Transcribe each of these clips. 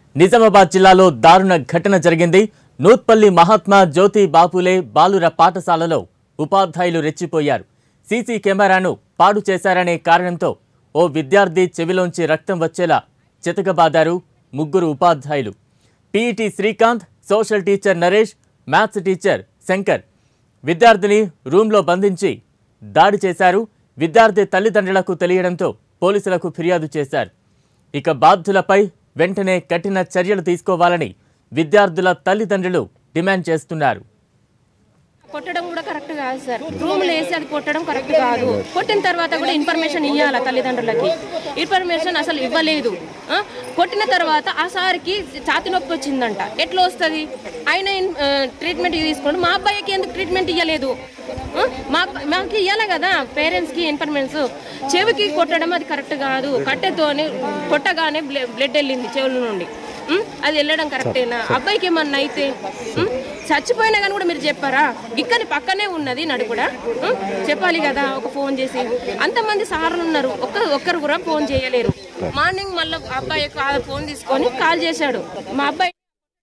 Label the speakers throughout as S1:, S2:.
S1: నిజామాబాద్ జిల్లాలో దారుణ ఘటన జరిగింది నూత్పల్లి మహాత్మా జ్యోతి బాపులే బాలుర పాఠశాలలో ఉపాధ్యాయులు రెచ్చిపోయారు సీసీ కెమెరాను పాడు చేశారనే కారణంతో ఓ విద్యార్థి చెవిలోంచి రక్తం వచ్చేలా చితకబాదారు ముగ్గురు ఉపాధ్యాయులు PET Srikanth social teacher Naresh maths teacher Shankar విద్యార్థిని రూమ్లో బంధించి దాడి చేశారు విద్యార్థి తల్లిదండ్రులకు తెలియడంతో పోలీసులకు ఫిర్యాదు చేశారు ఇక బాధ్యులపై వెంటనే కఠిన చర్యలు తీసుకోవాలని విద్యార్థుల తల్లిదండ్రులు డిమాండ్ చేస్తున్నారు
S2: కొట్టడం కూడా కరెక్ట్ కాదు సార్ రూమ్లో వేసి అది కొట్టడం కరెక్ట్ కాదు కొట్టిన తర్వాత కూడా ఇన్ఫర్మేషన్ ఇవ్వాలి తల్లిదండ్రులకి ఇన్ఫర్మేషన్ అసలు ఇవ్వలేదు ఆ? కొట్టిన తర్వాత ఆ సార్కి ఛాతి నొప్పి వచ్చిందంట ఎట్లా వస్తుంది ఆయన ఇన్- ఆ, ట్రీట్మెంట్ తీసుకోండి మా అబ్బాయికి ఎందుకు ట్రీట్మెంట్ ఇవ్వలేదు ఆ? మా అబ్బ- మాకు ఇవ్వాలి కదా పేరెంట్స్కి ఇన్ఫర్మేషన్ చెవికి కొట్టడం అది కరెక్ట్ కాదు కట్టెతోని కొట్టగానే బ్ల- బ్లడ్ వెళ్ళింది చెవుల నుండి ఉం? అది వెళ్ళడం కరెక్టేనా అబ్బాయికి ఏమన్నా అయితే ఉం? చచ్చిపోయినా కానీ కూడా మీరు చెప్పారా గిక్కని పక్కనే ఉన్నది నడు కూడా ఉం? చెప్పాలి కదా ఒక ఫోన్ చేసి అంతమంది సార్లు ఉన్నారు ఒక్క ఒక్కరు కూడా ఫోన్ చేయలేరు మార్నింగ్ మళ్ళీ అబ్బాయి కాల్ ఫోన్ తీసుకొని కాల్ చేశాడు మా అబ్బాయి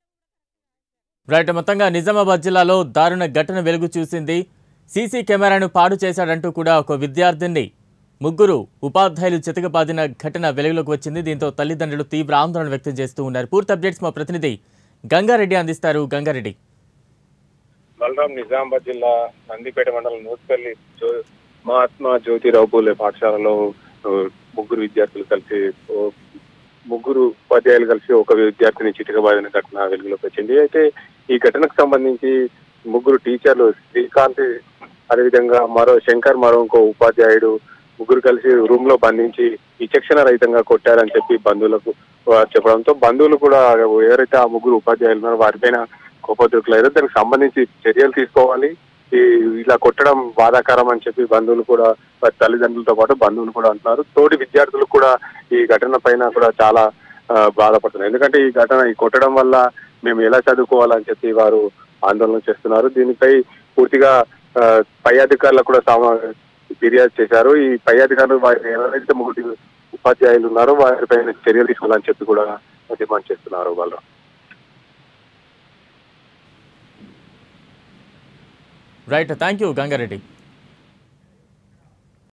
S1: రైట్ మొత్తంగా నిజామాబాద్ జిల్లాలో దారుణ ఘటన వెలుగు చూసింది సీసీ కెమెరాను పాడు చేశాడంటూ కూడా ఒక విద్యార్థిని ముగ్గురు ఉపాధ్యాయులు చితకబాదిన ఘటన వెలుగులోకి వచ్చింది దీంతో తల్లిదండ్రులు తీవ్ర ఆందోళన వ్యక్తం చేస్తూ ఉన్నారు పూర్తి అప్డేట్స్ మా ప్రతినిధి గంగారెడ్డి అందిస్తారు గంగారెడ్డి
S3: బలరాం నిజామాబాద్ జిల్లా నందిపేట మండలం నూతిపల్లి జ్యో- మహాత్మా జ్యోతిరావు పూలే పాఠశాలలో ఆ, ముగ్గురు విద్యార్థులు కలిసి ఓ, ముగ్గురు ఉపాధ్యాయులు కలిసి ఒక విద్యార్థిని చిటికబాదిన ఘటన వెలుగులోకి వచ్చింది అయితే ఈ ఘటనకు సంబంధించి ముగ్గురు టీచర్లు శ్రీకాంత్ అదేవిధంగా మరో శంకర్ మరో ఇంకో ఉపాధ్యాయుడు ముగ్గురు కలిసి రూమ్ లో బంధించి విచక్షణ రహితంగా కొట్టారని చెప్పి బంధువులకు ఆ, చెప్పడంతో బంధువులు కూడా ఎవరైతే ఆ ముగ్గురు ఉపాధ్యాయులు ఉన్నారో వారిపైన కోపోద్రికులయ్యారు దానికి సంబంధించి చర్యలు తీసుకోవాలి ఈ ఇలా కొట్టడం బాధాకరం అని చెప్పి బంధువులు కూడా వారి తల్లిదండ్రులతో పాటు బంధువులు కూడా అంటున్నారు తోటి విద్యార్థులు కూడా ఈ ఘటన పైన కూడా చాలా ఆ, బాధపడుతున్నారు ఎందుకంటే ఈ ఘటన ఈ కొట్టడం వల్ల మేము ఎలా చదువుకోవాలని చెప్పి వారు ఆందోళన చేస్తున్నారు దీనిపై పూర్తిగా ఆ, పై అధికారులకు కూడా సామా ఫిర్యాదు చేశారు ఈ పై అధికారులు వారి ఎవరైతే ముగ్గురు ఉపాధ్యాయులు ఉన్నారో వారిపైన చర్యలు తీసుకోవాలని చెప్పి కూడా డిమాండ్ చేస్తున్నారు వాళ్ళు
S1: రైట్ థ్యాంక్ యూ గంగారెడ్డి